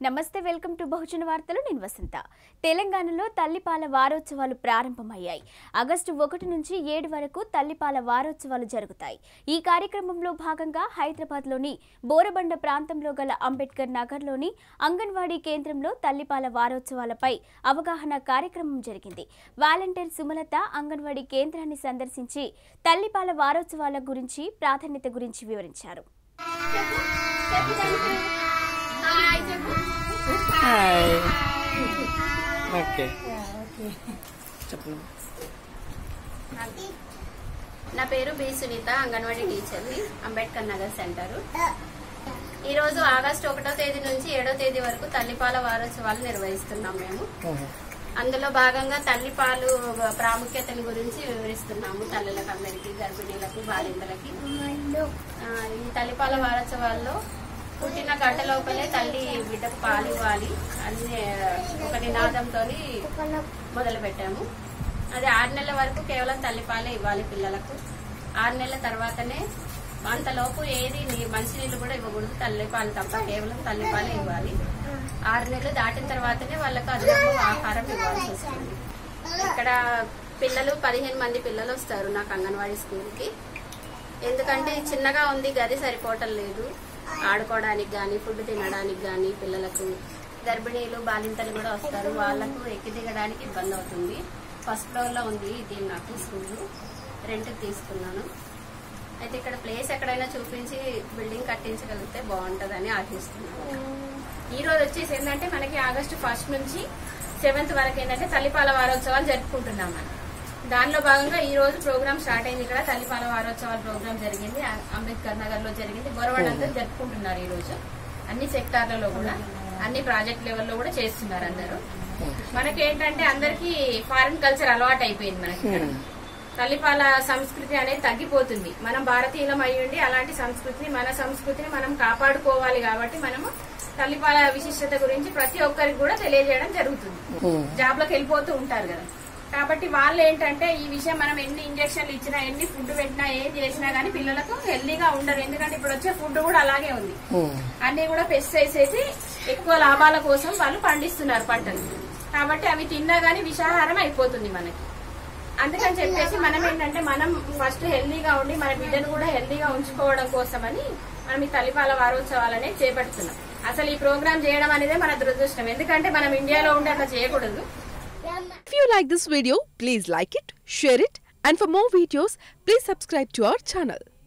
నమస్తే welcome to బహుజన వార్తలు నేను వసంత తెలంగాణలో తల్లిపాల వారోత్సవాలు ప్రారంభమయ్యాయి ఆగస్టు ఒకటి నుంచి ఏడు వరకు తల్లిపాల వారోత్సవాలు జరుగుతాయి ఈ కార్యక్రమంలో భాగంగా హైదరాబాద్లోని బోరబండ ప్రాంతంలో గల అంబేద్కర్ నగర్లోని అంగన్వాడీ కేంద్రంలో తల్లిపాల వారోత్సవాలపై అవగాహన కార్యక్రమం జరిగింది వాలంటీర్ సుమలత అంగన్వాడీ కేంద్రాన్ని సందర్శించి తల్లిపాల వారోత్సవాల గురించి ప్రాధాన్యత గురించి వివరించారు హాయ్ ఓకే చెప్పు నా పేరు బి సునీత అంగన్వాడీ టీచర్ని అంబేద్కర్ నగర్ సెంటర్ ఈ రోజు ఆగస్టు ఒకటో తేదీ నుంచి ఏడో తేదీ వరకు తల్లిపాల వారోత్సవాలు నిర్వహిస్తున్నాం మేము అందులో భాగంగా తల్లిపాలు ప్రాముఖ్యతను గురించి వివరిస్తున్నాము తల్లులకు అందరికీ గర్భిణీలకు బాలింతలకి ఆ, ఈ తల్లిపాల వారోత్సవాల్లో పుట్టిన గంట లోపలే తల్లి బిడ్డకు పాలు ఇవ్వాలి అన్ని ఒక నినాదంతో మొదలు పెట్టాము అది ఆరు నెలల వరకు కేవలం తల్లిపాలే ఇవ్వాలి పిల్లలకు ఆరు నెలల తర్వాతనే అంతలోపు ఏది నీ- మంచినీళ్ళు కూడా ఇవ్వకూడదు తల్లిపాలు తప్ప కేవలం తల్లిపాలే ఇవ్వాలి ఆరు నెలలు దాటిన తర్వాతనే వాళ్ళకు అదనపు ఆహారం ఇవ్వాల్సి వస్తుంది ఇక్కడ పిల్లలు పదిహేను మంది పిల్లలు వస్తారు నాకు అంగన్వాడీ స్కూల్కి ఎందుకంటే చిన్నగా ఉంది గది సరిపోవటం లేదు ఆడుకోవడానికి కానీ ఫుడ్ తినడానికి కానీ పిల్లలకు గర్భిణీలు బాలింతలు కూడా వస్తారు వాళ్ళకు ఎక్కి దిగడానికి ఇబ్బంది అవుతుంది ఫస్ట్ ఫ్లోర్ లో ఉంది ఇది నాకు స్కూల్ రెంట్ తీసుకున్నాను అయితే ఇక్కడ ప్లేస్ ఎక్కడైనా చూపించి బిల్డింగ్ కట్టించగలిగితే బాగుంటుందని ఆశిస్తున్నాను ఈ రోజు వచ్చేసి ఏంటంటే మనకి ఆగస్టు ఫస్ట్ నుంచి సెవెంత్ వరకు ఏంటంటే తల్లిపాల వారోత్సవాలు జరుపుకుంటున్నాం మనం దానిలో భాగంగా ఈ రోజు ప్రోగ్రామ్ స్టార్ట్ అయింది ఇక్కడ తల్లిపాల వారోత్సవాల ప్రోగ్రామ్ జరిగింది ఆ- అంబేద్కర్ నగర్ లో జరిగింది బొరవాడంతా జరుపుకుంటున్నారు ఈ రోజు అన్ని సెక్టార్లలో కూడా అన్ని ప్రాజెక్ట్ లెవెల్లో కూడా చేస్తున్నారు అందరూ మనకి ఏంటంటే అందరికి ఫారిన్ కల్చర్ అలవాటు అయిపోయింది మనకి ఇక్కడ. తల్లిపాల సంస్కృతి అనేది తగ్గిపోతుంది మనం భారతీయులం అయి ఉండి అలాంటి సంస్కృతిని మన సంస్కృతిని మనం కాపాడుకోవాలి కాబట్టి మనము తల్లిపాల విశిష్టత గురించి ప్రతి ఒక్కరికి కూడా తెలియజేయడం జరుగుతుంది జాబ్ లోకి వెళ్ళిపోతూ ఉంటారు కదా కాబట్టి వాళ్ళు ఏంటంటే ఈ విషయం మనం ఎన్ని ఇంజక్షన్లు ఇచ్చినా ఎన్ని ఫుడ్ పెట్టినా ఏం చేసినా గానీ పిల్లలకు హెల్దీగా ఉండరు ఎందుకంటే ఇప్పుడు వచ్చే ఫుడ్ కూడా అలాగే ఉంది అన్ని కూడా పెస్టిసైడ్స్ వేసి ఎక్కువ లాభాల కోసం వాళ్ళు పండిస్తున్నారు పంటలు కాబట్టి అవి తిన్నా గానీ విషాహారం అయిపోతుంది మనకి అందుకని చెప్పేసి మనం ఏంటంటే మనం ఫస్ట్ హెల్దీగా ఉండి మన బిడ్డను కూడా హెల్దీగా ఉంచుకోవడం కోసమని మనం ఈ తల్లిపాల వారోత్సవాలు అనేది చేపడుతున్నాం అసలు ఈ ప్రోగ్రామ్ చేయడం అనేది మన దురదృష్టం ఎందుకంటే మనం ఇండియాలో ఉండి అట్లా చేయకూడదు If you like this video, please like it, share it, and for more videos, please subscribe to our channel.